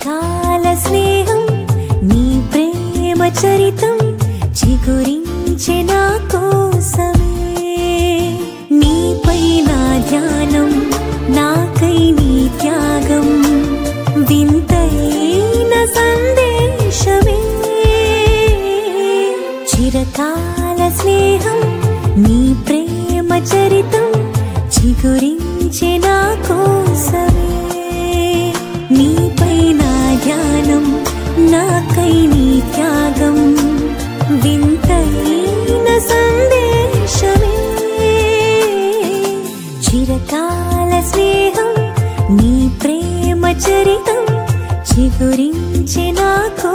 చిరకాల స్నేహం నీ ప్రేమ చరితం చిగురించే నా కోసమే నీపై నా ధ్యానం నాకై నీ త్యాగం వింతైన సందేశమే చిరకాల స్నేహం నీ ప్రేమ చరితం చిగురించే నా కోసమే నీపై నా ధ్యానం నాకై నీ త్యాగం వింతైన సందేశమే చిరకాల స్నేహం నీ ప్రేమ చరితం చిగురించే నా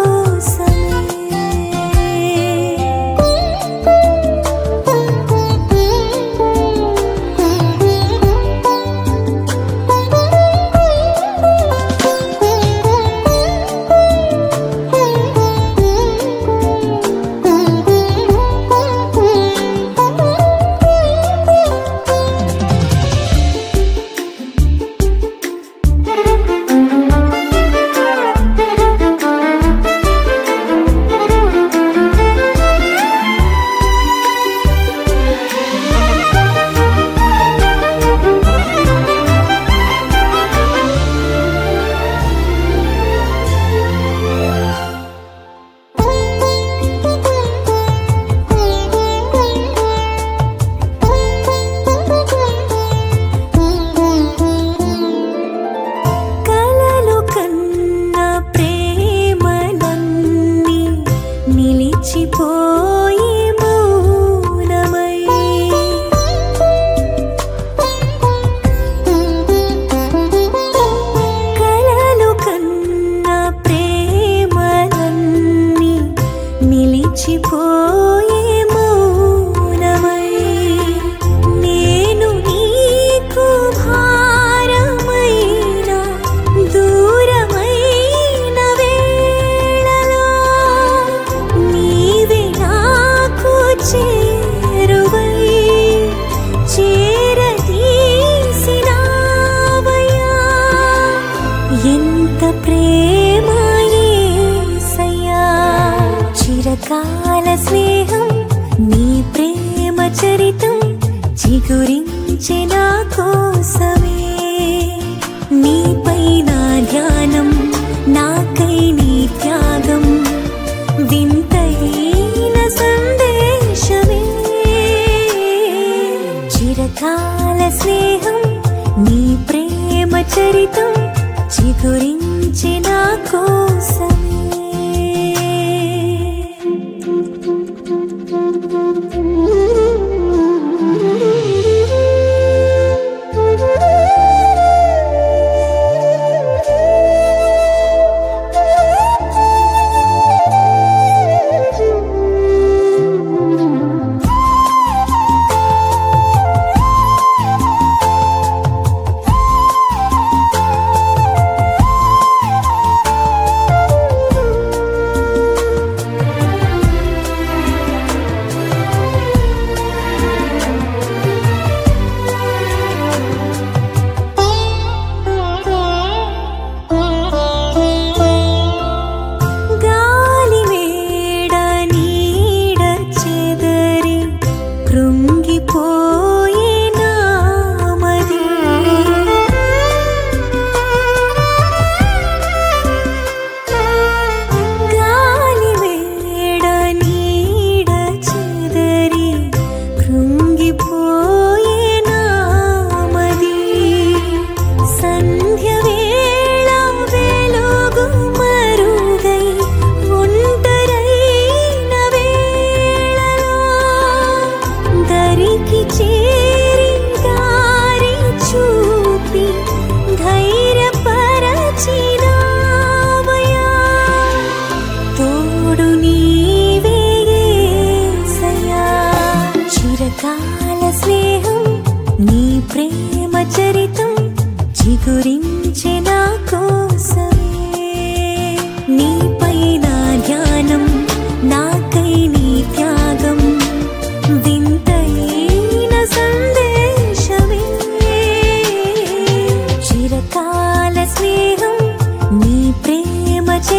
కలలు కన్న ప్రేమలన్నీ నిలిచిపోయి మౌనమై కలలు కన్న ప్రేమలన్నీ నిలిచిపోయే మౌనమై నేను నీకు భారమైన దూరమైన వేళలో నీవే నాకు చేరువై చేరదీసినావయ్యా ఎంత ప్రేమ యేసయ్యా చిరకాల స్నేహం నీ ప్రేమ చరితం చిగురించే నా కోసమే నీపై నా ధ్యానం నాకై నీ త్యాగం వింతైన సందేశమే చిరకాల స్నేహం నీ ప్రేమ చరితం చిగురించి నా కోసమే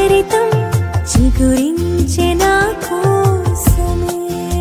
చరితం చిగురించే నా కోసమే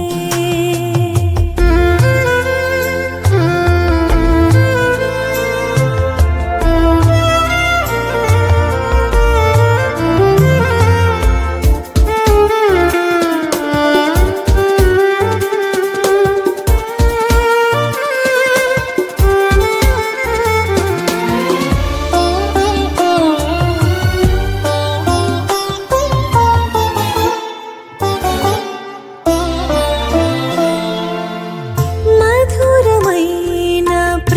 మధురమైన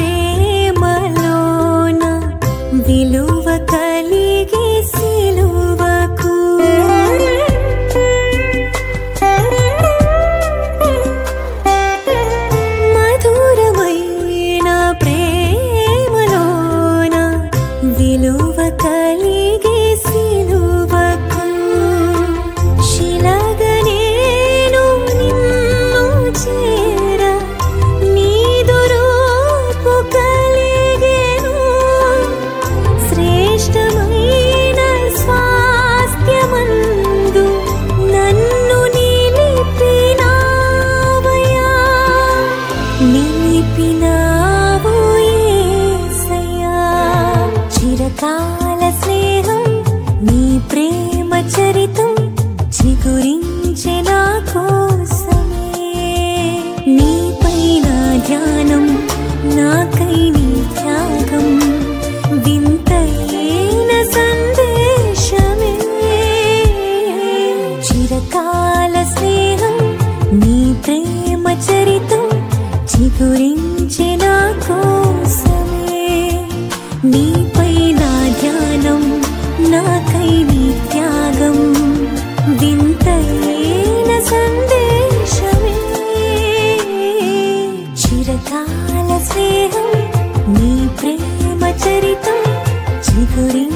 ప్రేమలోన విలువ కలిగి సిలువకు మధురమైన ప్రేమలోన విలువ కలిగి సిలువకు శిలగా నేను నిన్ను చేర నీదు రూపు కలిగెను శ్రేష్టమైన స్వాస్థ్యమందు నన్ను నిలిపినావయ్యా నిలిపినావు యేసయ్యా చిరకాల స్నేహం నీ ప్రేమ చరితం చిగురించే నా కోసమే నీపైన ధ్యానం నాకై నీ త్యాగం వింతైన సందేశమే చిరకాల స్నేహం నీ ప్రేమ చరితం చిగురించే నా కోసమే నీపై నా ధ్యానం నాకై నీ త్యాగం వింతైన సందేశమే చిరకాల స్నేహం నీ ప్రేమ చరితం చిగురి